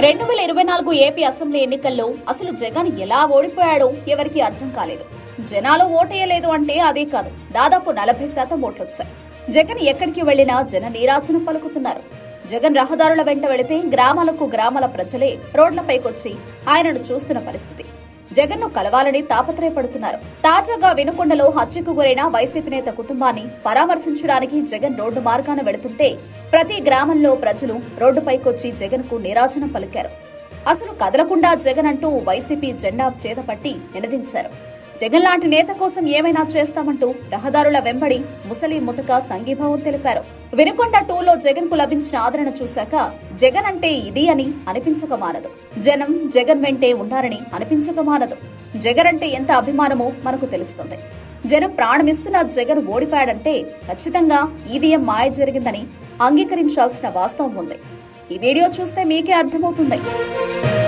రెండు వేల ఇరవై నాలుగు ఏపీ అసెంబ్లీ ఎన్నికల్లో అసలు జగన్ ఎలా ఓడిపోయాడో ఎవరికీ అర్థం కాలేదు జనాలు ఓటేయలేదు అంటే అదే కాదు దాదాపు నలభై శాతం ఓట్లొచ్చాయి జగన్ ఎక్కడికి వెళ్లినా జన నీరాజనం పలుకుతున్నారు జగన్ రహదారుల వెంట వెళితే గ్రామాలకు గ్రామాల ప్రజలే రోడ్లపైకొచ్చి ఆయనను చూస్తున్న పరిస్థితి జగన్ను కలవాలని తాపత్రయపడుతున్నారు తాజాగా వినుకొండలో హత్యకు గురైన వైసీపీ నేత కుటుంబాన్ని పరామర్శించడానికి జగన్ రోడ్డు మార్గాన వెళుతుంటే ప్రతి గ్రామంలో ప్రజలు రోడ్డుపైకొచ్చి జగన్కు నీరాజనం పలికారు అసలు కదలకుండా జగన్ అంటూ వైసీపీ జెండా చేతపట్టి నినదించారు జగన్ లాంటి నేత కోసం ఏమైనా చేస్తామంటూ రహదారుల వెంబడి ముసలి ముతక సంఘీభావం తెలిపారు వినుకొండ టూలో జగన్ కు లభించిన ఆదరణ చూశాక జగన్ అంటే ఇది అని అనిపించక మానదు జనం జగన్ వెంటే ఉన్నారని అనిపించక మానదు జగన్ అంటే ఎంత అభిమానమో మనకు తెలుస్తుంది జనం ప్రాణమిస్తున్న జగన్ ఓడిపాడంటే ఖచ్చితంగా ఈవీఎం మాయ జరిగిందని అంగీకరించాల్సిన వాస్తవం ఉంది ఈ వీడియో చూస్తే మీకే అర్థమవుతుంది